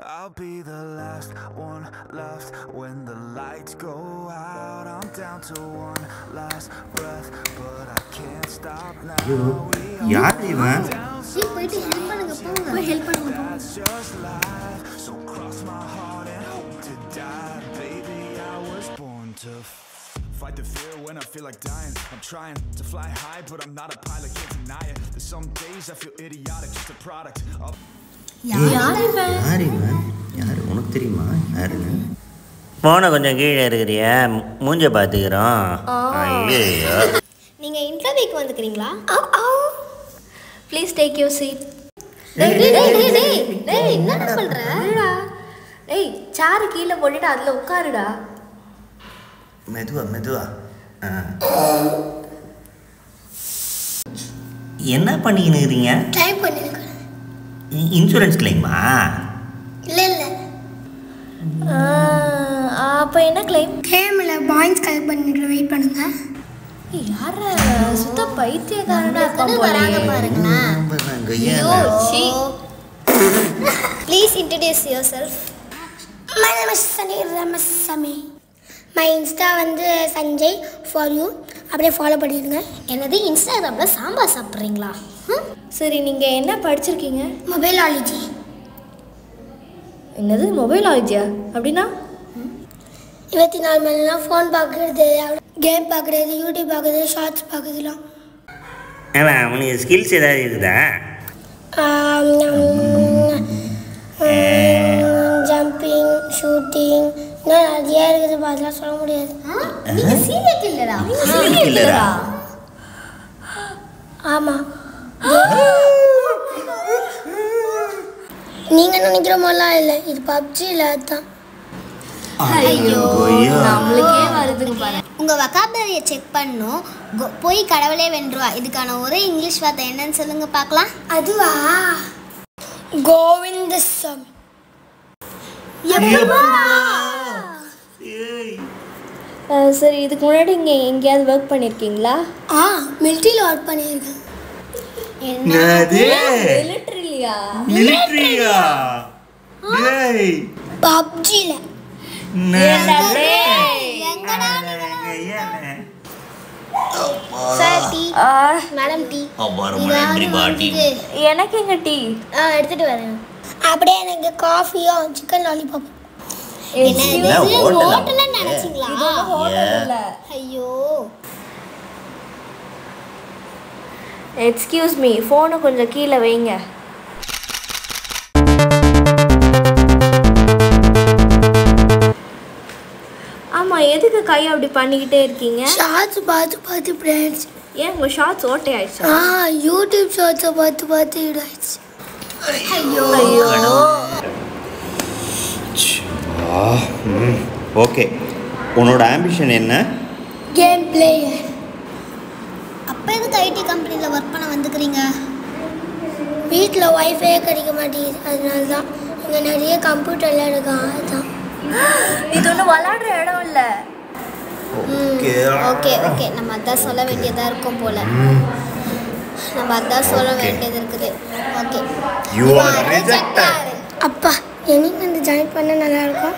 I'll be the last one left when the lights go out. I'm down to one last breath, but I can't stop now. We யார் இவன் சரி போயிட்டு help பண்ணுங்க போங்க போய் help பண்ணுங்க போங்க That's just life. So cross my heart and hope to die. Baby, I was born to f- fight the fear when I feel like dying. I'm trying to fly high, but I'm not a pilot, can't deny it. There's some days I feel idiotic, just a product of. யார் இவன் யார் உனக்கு தெரியுமா யாருன்னு போனை கொஞ்சம் கீழே இருக்கிறிய மூஞ்ச பார்த்துக்கிறோம் ஐயோ நீங்க இன்டர்வியூக்கு வந்துக்கிறீங்களா ப்ளீஸ் டேக் யூர் சீட் டேய் டேய் டேய் டேய் டேய் என்ன பண்ற டேய் சாரு கீழே போட்டுட்டு அதில் உட்காருடா மெதுவா மெதுவா ஆ. என்ன பண்ணிக்கின்னு இருக்கிறீங்க ட்ரை பண்ணிருக்கேன் இன்சூரன்ஸ் கிளைமா இல்ல இல்ல அப்போ என்ன கிளைம் கேம்ல பாயிண்ட்ஸ் கலெக்ட் பண்ணிட்டு வெயிட் பண்ணுங்க யார சுத்த பைத்தியக்காரனா வராங்க பாருங்களேன் ஐயோ சீ please introduce yourself my name is Sani Ramasamy my Insta வந்து சஞ்சய் ஃபார் யூ அப்படியே ஃபாலோ பண்ணிடுங்க என்னது இன்ஸ்டாகிராமில் சாம்பார் சாப்பிட்றீங்களா சரி நீங்க என்ன படிச்சிருக்கீங்க மொபைலாலஜி என்னது மொபைல் ஆலஜியா அப்படின்னா இருபத்தி நாலு மணி நேரம் ஃபோன் பார்க்குறது கேம் பார்க்குறது யூடியூப் பார்க்குறது ஷார்ட்ஸ் பார்க்குறதுலாம் ஏன்னா உனக்கு ஸ்கில்ஸ் ஏதாவது இருக்குதா ஜம்பிங் ஷூட்டிங் இன்னும் நிறைய இருக்குது அதெல்லாம் சொல்ல முடியாது நீங்கள் சீரியல் கில்லரா கில்லரா ஆமாம் நீங்கள் நினைக்கிற மாதிரிலாம் இல்லை இது பப்ஜி இல்லை அதுதான் ஐயோ நம்மளுக்கே வருதுங்க பாரு உங்கள் வக்காபரியை செக் பண்ணும் கோ- போய் கடவுளே வென்றுவா இதுக்கான ஒரே இங்கிலீஷ் வார்த்தை என்னன்னு சொல்லுங்க பார்க்கலாம் அதுவா கோவிந்த சாமி அஹ், சரி இதுக்கு முன்னாடி இங்கே எங்கேயாவது ஒர்க் பண்ணியிருக்கீங்களா ஆ மிலிட்ரியில் ஒர்க் பண்ணியிருக்கேன் என்னது மிலிட்ரிலியா மிலிட்ரியா டேய் பப்ஜியில் சார் டீ மேடம் டீ ரொம்ப நன்றி பாட்டி எனக்கு எங்க டீ ஆ எடுத்துட்டு வரேன் அப்படியே எனக்கு காஃபியும் சிக்கன் லாலிபாப் என்ன ஹோட்டலா ஹோட்டல்ல நினைச்சீங்களா ஐயோ எக்ஸ்கியூஸ் மீ ஃபோனை கொஞ்சம் கீழே வைங்க ஆமாம் எதுக்கு கை அப்படி பண்ணிக்கிட்டே இருக்கீங்க ஷார்ட்ஸ் பார்த்து பார்த்து இப்படி ஆயிடுச்சு ஏன் உங்கள் ஷார்ட்ஸ் ஓட்டை ஆயிடுச்சா ஆ யூடியூப் ஷார்ட்ஸை பார்த்து பார்த்து இப்படி ஆயிடுச்சு ஓகே உன்னோட ஆம்பிஷன் என்ன கேம் பிளேயர் அப்போ எதுக்கு ஐடி கம்பெனியில் ஒர்க் பண்ண வந்துக்கிறீங்க வீட்டில் ஒய்ஃபை கிடைக்க மாட்டேங்குது அதனால தான் இங்கே நிறைய கம்ப்யூட்டர்லாம் இருக்கான் அதுதான் இது ஒன்றும் விளாடுற இடம் இல்லை ஓகே ஓகே ஓகே நம்ம அதான் சொல்ல வேண்டியதாக இருக்கும் போல நம்ம அதான் சொல்ல வேண்டியது இருக்குது ஓகே You are rejected. அப்பா என்னைக்கு வந்து ஜாயின் பண்ண நல்லா இருக்கும்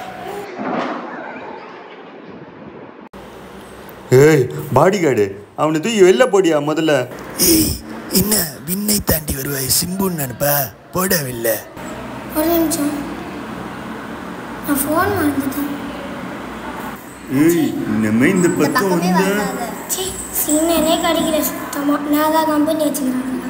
ஏய் பாடி கார்டு அவனை தூக்கி வெளில போடியா முதல்ல ஏய் என்ன விண்ணை தாண்டி வருவாய் சிம்புன்னு நினைப்பா போடவில்லை ஒரு நிமிஷம் நான் ஃபோன் மறந்துட்டேன் ஏய் இனிமே இந்த பக்கம் வந்தா சீ சீனனே கிடைக்கல சுத்தமாக நான் தான் கம்பெனி வச்சுக்கிறேன்